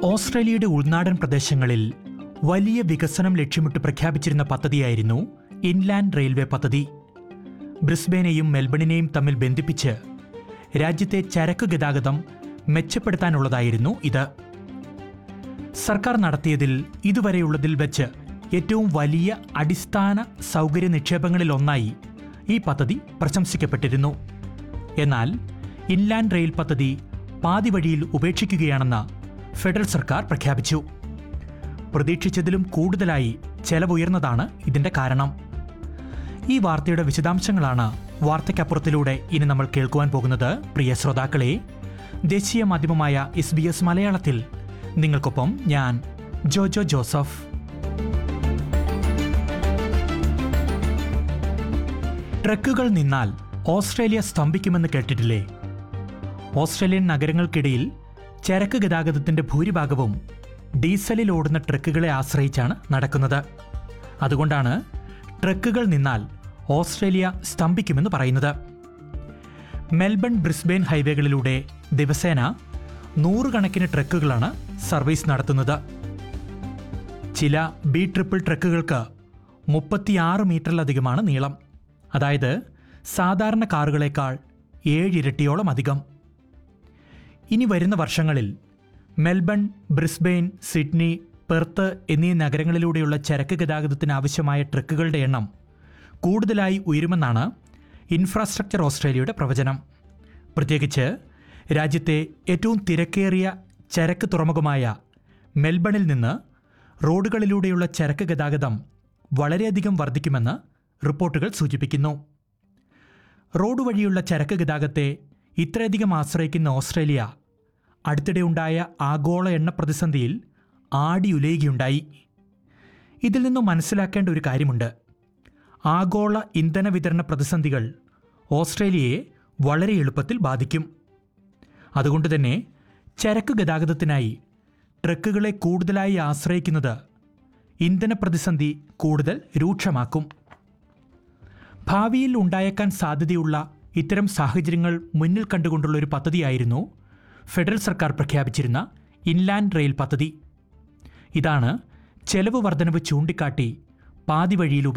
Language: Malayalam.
ഓസ്ട്രേലിയയുടെ ഉൾനാടൻ പ്രദേശങ്ങളിൽ വലിയ വികസനം ലക്ഷ്യമിട്ട് പ്രഖ്യാപിച്ചിരുന്ന പദ്ധതിയായിരുന്നു ഇൻലാൻഡ് റെയിൽവേ പദ്ധതി ബ്രിസ്ബേനെയും മെൽബണിനെയും തമ്മിൽ ബന്ധിപ്പിച്ച് രാജ്യത്തെ ചരക്ക് ഗതാഗതം മെച്ചപ്പെടുത്താനുള്ളതായിരുന്നു ഇത് സർക്കാർ നടത്തിയതിൽ ഇതുവരെയുള്ളതിൽ വെച്ച് ഏറ്റവും വലിയ അടിസ്ഥാന സൗകര്യ നിക്ഷേപങ്ങളിലൊന്നായി ഈ പദ്ധതി പ്രശംസിക്കപ്പെട്ടിരുന്നു എന്നാൽ ഇൻലാൻഡ് റെയിൽ പദ്ധതി പാതി വഴിയിൽ ഉപേക്ഷിക്കുകയാണെന്ന് ഫെഡറൽ സർക്കാർ പ്രഖ്യാപിച്ചു പ്രതീക്ഷിച്ചതിലും കൂടുതലായി ചെലവുയർന്നതാണ് ഇതിന്റെ കാരണം ഈ വാർത്തയുടെ വിശദാംശങ്ങളാണ് വാർത്തയ്ക്കപ്പുറത്തിലൂടെ ഇനി നമ്മൾ കേൾക്കുവാൻ പോകുന്നത് പ്രിയ ശ്രോതാക്കളെ ദേശീയ മാധ്യമമായ എസ് ബി എസ് മലയാളത്തിൽ നിങ്ങൾക്കൊപ്പം ഞാൻ ജോജോ ജോസഫ് ട്രക്കുകൾ നിന്നാൽ ഓസ്ട്രേലിയ സ്തംഭിക്കുമെന്ന് കേട്ടിട്ടില്ലേ ഓസ്ട്രേലിയൻ നഗരങ്ങൾക്കിടയിൽ ചരക്ക് ഗതാഗതത്തിന്റെ ഭൂരിഭാഗവും ഡീസലിൽ ഓടുന്ന ട്രക്കുകളെ ആശ്രയിച്ചാണ് നടക്കുന്നത് അതുകൊണ്ടാണ് ട്രക്കുകൾ നിന്നാൽ ഓസ്ട്രേലിയ സ്തംഭിക്കുമെന്ന് പറയുന്നത് മെൽബൺ ബ്രിസ്ബെയിൻ ഹൈവേകളിലൂടെ ദിവസേന നൂറുകണക്കിന് ട്രക്കുകളാണ് സർവീസ് നടത്തുന്നത് ചില ബി ട്രിപ്പിൾ ട്രക്കുകൾക്ക് മുപ്പത്തിയാറ് മീറ്ററിലധികമാണ് നീളം അതായത് സാധാരണ കാറുകളേക്കാൾ ഏഴിരട്ടിയോളം അധികം ഇനി വരുന്ന വർഷങ്ങളിൽ മെൽബൺ ബ്രിസ്ബെയിൻ സിഡ്നി പെർത്ത് എന്നീ നഗരങ്ങളിലൂടെയുള്ള ചരക്ക് ഗതാഗതത്തിന് ആവശ്യമായ ട്രക്കുകളുടെ എണ്ണം കൂടുതലായി ഉയരുമെന്നാണ് ഇൻഫ്രാസ്ട്രക്ചർ ഓസ്ട്രേലിയയുടെ പ്രവചനം പ്രത്യേകിച്ച് രാജ്യത്തെ ഏറ്റവും തിരക്കേറിയ ചരക്ക് തുറമുഖമായ മെൽബണിൽ നിന്ന് റോഡുകളിലൂടെയുള്ള ചരക്ക് ഗതാഗതം വളരെയധികം വർദ്ധിക്കുമെന്ന് റിപ്പോർട്ടുകൾ സൂചിപ്പിക്കുന്നു റോഡ് വഴിയുള്ള ചരക്ക് ഗതാഗതത്തെ ഇത്രയധികം ആശ്രയിക്കുന്ന ഓസ്ട്രേലിയ അടുത്തിടെ ഉണ്ടായ ആഗോള എണ്ണ പ്രതിസന്ധിയിൽ ആടിയുലയുകയുണ്ടായി ഇതിൽ നിന്നും മനസ്സിലാക്കേണ്ട ഒരു കാര്യമുണ്ട് ആഗോള ഇന്ധന വിതരണ പ്രതിസന്ധികൾ ഓസ്ട്രേലിയയെ വളരെ എളുപ്പത്തിൽ ബാധിക്കും അതുകൊണ്ട് തന്നെ ചരക്ക് ഗതാഗതത്തിനായി ട്രക്കുകളെ കൂടുതലായി ആശ്രയിക്കുന്നത് ഇന്ധന പ്രതിസന്ധി കൂടുതൽ രൂക്ഷമാക്കും ഭാവിയിൽ ഉണ്ടായേക്കാൻ സാധ്യതയുള്ള ഇത്തരം സാഹചര്യങ്ങൾ മുന്നിൽ കണ്ടുകൊണ്ടുള്ള ഒരു പദ്ധതിയായിരുന്നു ഫെഡറൽ സർക്കാർ പ്രഖ്യാപിച്ചിരുന്ന ഇൻലാൻഡ് റെയിൽ പദ്ധതി ഇതാണ് ചെലവ് വർധനവ് ചൂണ്ടിക്കാട്ടി പാതി വഴിയിൽ ഉപ